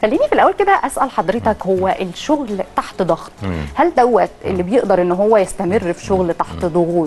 خليني في الاول كده اسال حضرتك هو الشغل تحت ضغط مم. هل دوت اللي بيقدر ان هو يستمر في شغل تحت ضغوط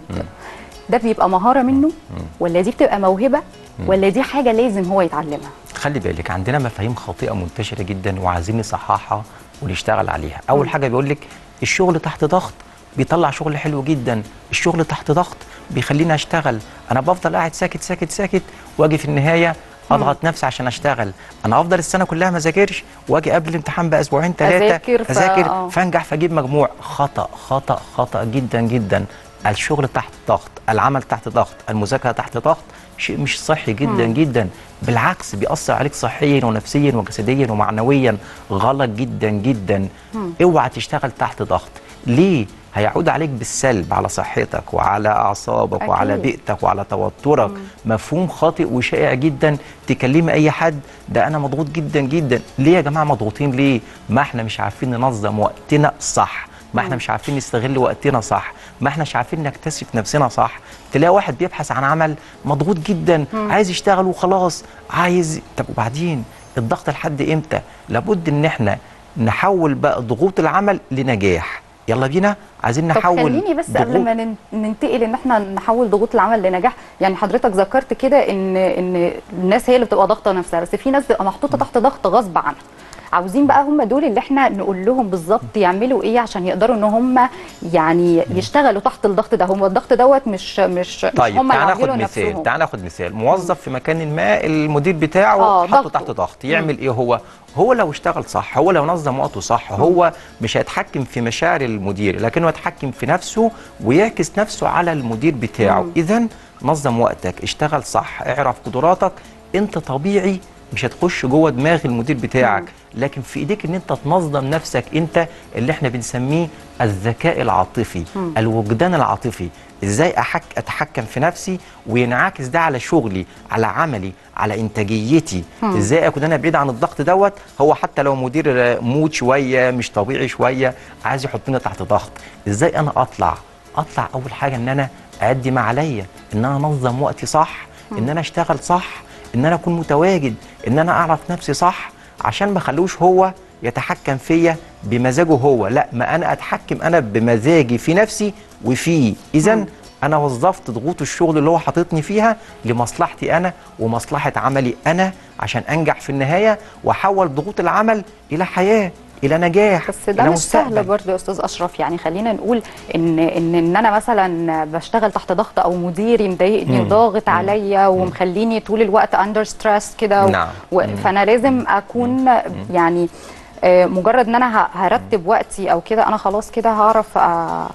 ده بيبقى مهاره منه ولا دي بتبقى موهبه ولا دي حاجه لازم هو يتعلمها خلي بالك عندنا مفاهيم خاطئه منتشره جدا وعايزين نصححها ونشتغل عليها اول حاجه بيقول لك الشغل تحت ضغط بيطلع شغل حلو جدا الشغل تحت ضغط بيخليني اشتغل انا بفضل قاعد ساكت ساكت ساكت واجي في النهايه اضغط نفسي عشان اشتغل انا افضل السنه كلها ما ذاكرش واجي قبل الامتحان باسبوعين ثلاثه أذاكر ف- اذاكر آه. فانجح فاجيب مجموع خطا خطا خطا جدا جدا الشغل تحت ضغط العمل تحت ضغط المذاكره تحت ضغط شيء مش صحي جدا جدا بالعكس بيأثر عليك صحيا ونفسيا وجسديا ومعنويا غلط جدا جدا اوعى تشتغل تحت ضغط ليه هيعود عليك بالسلب على صحتك وعلى اعصابك أكيد. وعلى بيئتك وعلى توترك مفهوم خاطئ وشائع جدا تكلمي اي حد ده انا مضغوط جدا جدا ليه يا جماعه مضغوطين ليه ما احنا مش عارفين ننظم وقتنا صح ما احنا مش عارفين نستغل وقتنا صح ما احنا مش عارفين نكتشف نفسنا صح تلاقي واحد بيبحث عن عمل مضغوط جدا عايز يشتغل وخلاص عايز طب وبعدين الضغط لحد امتى لابد ان احنا نحول بقى ضغوط العمل لنجاح يلا بينا عايزين طب نحول خليني بس قبل ضغوط- ما نن- ننتقل ان احنا نحول ضغوط العمل لنجاح يعني حضرتك ذكرت كده ان ان الناس هي اللي بتبقى ضاغطه نفسها بس في ناس بتبقى محطوطه تحت ضغط غصب عنها عاوزين بقى هم دول اللي احنا نقول لهم بالظبط يعملوا ايه عشان يقدروا ان هم يعني يشتغلوا تحت الضغط ده هم الضغط دوت مش مش مش طيب هم تعال اللي ناخد عاملينه مثال نفسهم. تعال ناخد مثال موظف في مكان ما المدير بتاعه آه، حطه ضغطه. تحت ضغط يعمل ايه هو هو لو اشتغل صح هو لو نظم وقته صح هو مش هيتحكم في مشاعر المدير لكنه هيتحكم في نفسه ويعكس نفسه على المدير بتاعه اذا نظم وقتك اشتغل صح اعرف قدراتك انت طبيعي مش هتخش جوه دماغ المدير بتاعك لكن في ايديك ان انت تنظم نفسك انت اللي احنا بنسميه الذكاء العاطفي الوجدان العاطفي ازاي أحك اتحكم في نفسي وينعكس ده على شغلي على عملي على انتاجيتي ازاي اكون انا بعيد عن الضغط دوت هو حتى لو مدير مود شويه مش طبيعي شويه عايز يحطني تحت ضغط ازاي انا اطلع اطلع اول حاجه ان انا ادي ما عليا ان انا انظم وقتي صح ان انا اشتغل صح ان انا اكون متواجد ان انا اعرف نفسي صح عشان ما اخلوش هو يتحكم فيا بمزاجه هو لا ما انا اتحكم انا بمزاجي في نفسي وفيه اذا انا وظفت ضغوط الشغل اللي هو حاططني فيها لمصلحتي انا ومصلحه عملي انا عشان انجح في النهايه واحول ضغوط العمل الى حياه الى نجاح بس ده إلى مش سهل مستقبل. برضه يا استاذ اشرف يعني خلينا نقول ان ان ان انا مثلا بشتغل تحت ضغط او مديري مضايقني وضاغط عليا ومخليني طول الوقت اندر ستريس كده و- نعم. و- فانا لازم اكون يعني آه، مجرد ان انا ه- هرتب وقتي او كده انا خلاص كده هعرف آه،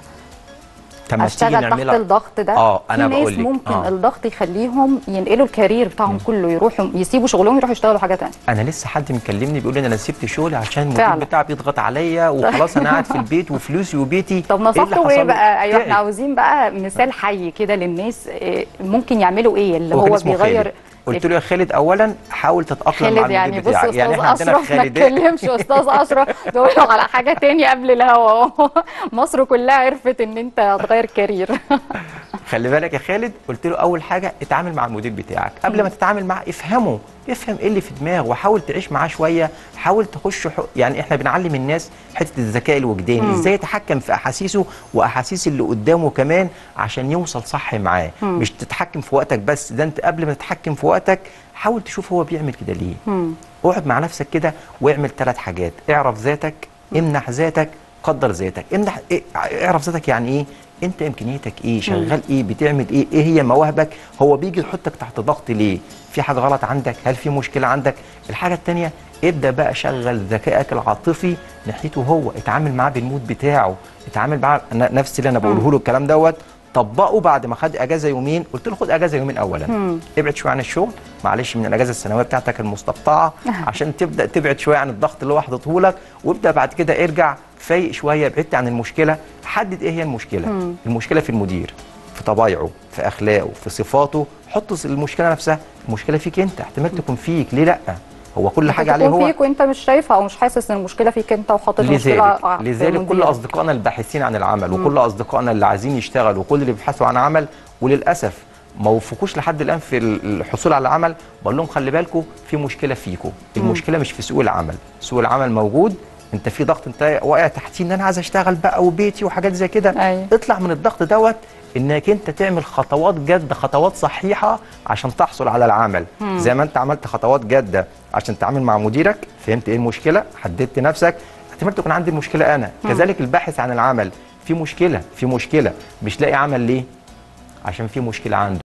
طب ما تيجي اشتغل تحت نعملها- الضغط ده اه انا في ناس بقول لك ممكن آه. الضغط يخليهم ينقلوا الكارير بتاعهم كله يروحوا يسيبوا شغلهم يروحوا يشتغلوا حاجه ثانيه انا لسه حد مكلمني بيقول لي انا سبت شغلي عشان المدير فعلا. بتاعي بيضغط عليا وخلاص انا قاعد في البيت وفلوسي وبيتي طب إيه اللي نصحته حصل ايه له؟ بقى ايوه احنا تعب. عاوزين بقى مثال حي كده للناس إيه، ممكن يعملوا ايه اللي هو كان هو اسمه بيغير خالد. قلت له يا خالد اولا حاول تتاقلم مع خالد يعني المدير بص بتاعك استاذ يعني احنا عندنا اشرف ما خالدات تكلمش استاذ اشرف دول على حاجه تاني قبل الهوا مصر كلها عرفت ان انت هتغير كارير خلي بالك يا خالد قلت له اول حاجه اتعامل مع المدير بتاعك قبل ما تتعامل معاه افهمه افهم ايه اللي في دماغه وحاول تعيش معاه شويه حاول تخش حق يعني احنا بنعلم الناس حته الذكاء الوجداني ازاي يتحكم في احاسيسه واحاسيس اللي قدامه كمان عشان يوصل صح معاه مش تتحكم في وقتك بس ده انت قبل ما تتحكم في وقتك حاول تشوف هو بيعمل كده ليه اقعد مع نفسك كده واعمل ثلاث حاجات اعرف ذاتك امنح ذاتك قدر ذاتك امنح إيه اعرف ذاتك يعني ايه انت امكانياتك ايه شغال ايه بتعمل ايه ايه هي مواهبك هو بيجي يحطك تحت ضغط ليه في حاجه غلط عندك هل في مشكله عندك الحاجه الثانيه ابدا بقى شغل ذكائك العاطفي ناحيته هو اتعامل معاه بالمود بتاعه اتعامل معاه أنا نفس اللي انا بقوله له الكلام دوت طبقه بعد ما خد اجازه يومين قلت له خد اجازه يومين اولا ابعد شويه عن الشغل معلش من الاجازه السنويه بتاعتك المستقطعه عشان تبدا تبعد شويه عن الضغط اللي هو حاططه لك وابدا بعد كده ارجع فايق شويه بعدت عن المشكله حدد ايه هي المشكله المشكله في المدير في طبايعه في اخلاقه في صفاته حط المشكله نفسها المشكله فيك انت احتمال تكون فيك ليه لا هو كل حاجه عليه تكون هو فيك وانت مش شايفها او مش حاسس ان المشكله فيك انت وحاطط المشكله لذلك ع- في لذلك كل المدير. اصدقائنا الباحثين عن العمل وكل اصدقائنا اللي عايزين يشتغلوا وكل اللي بيبحثوا عن عمل وللاسف ما وفقوش لحد الان في الحصول على العمل بقول لهم خلي بالكم في مشكله فيكم المشكله مش في سوق العمل سوق العمل موجود انت في ضغط انت واقع تحتيه ان انا عايز اشتغل بقى وبيتي وحاجات زي كده أيوة. اطلع من الضغط دوت انك انت تعمل خطوات جاده خطوات صحيحه عشان تحصل على العمل زي ما انت عملت خطوات جاده عشان تتعامل مع مديرك فهمت ايه المشكله حددت نفسك احتمال تكون عندي المشكله انا كذلك الباحث عن العمل في مشكله في مشكله مش لاقي عمل ليه عشان في مشكله عنده